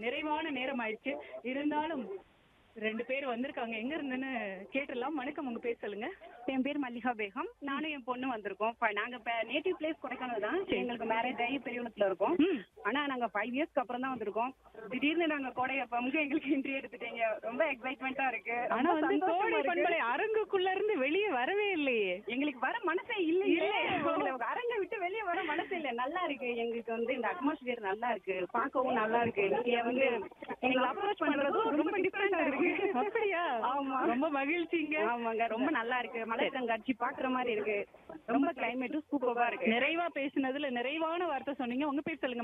நிறைவான நேரம் ஆயிடுச்சு இருந்தாலும் ரெண்டு பேர் வந்திருக்காங்க எங்க இருந்துன்னு கேட்டுடலாம் வணக்கம் உங்க பேர் சொல்லுங்க என் பேர் மல்லிகா பேகம் நானும் என் பொண்ணு வந்திருக்கோம் இப்ப நாங்க இப்ப நேட்டிவ் பிளேஸ் கொடைக்கானல் தான் எங்களுக்கு மேரேஜ் ஆகி பெரியகுளத்துல இருக்கோம் ஆனா நாங்க ஃபைவ் இயர்ஸ்க்கு அப்புறம் தான் வந்திருக்கோம் திடீர்னு நாங்க கோடை அப்பமுக்கு எங்களுக்கு என்ட்ரி எடுத்துட்டீங்க ரொம்ப எக்ஸைட்மெண்டா இருக்கு ஆனா ரொம்ப வந்து சந்தோஷமா கோடை இருக்கு. பண்பலை அரங்குக்குள்ள இருந்து வெளியே வரவே இல்லையே எங்களுக்கு வர மனசே இல்ல இல்ல உங்களுக்கு அரங்க விட்டு வெளியே வர மனசே இல்ல நல்லா இருக்கு எங்களுக்கு வந்து இந்த அட்மாஸ்பியர் நல்லா இருக்கு பார்க்கவும் நல்லா இருக்கு நீங்க வந்து எங்களை அப்ரோச் பண்றதும் ரொம்ப டிஃபரெண்டா இருக்கு அப்படியா ஆமா ரொம்ப மகிழ்ச்சிங்க ஆமாங்க ரொம்ப நல்லா இருக்கு மலை கண்காட்சி பாக்குற மாதிரி இருக்கு ரொம்ப கிளைமேட்டும் சூப்பரா இருக்கு நிறைவா பேசினதுல நிறைவான வார்த்தை சொன்னீங்க உங்க பேர் சொல்லுங்க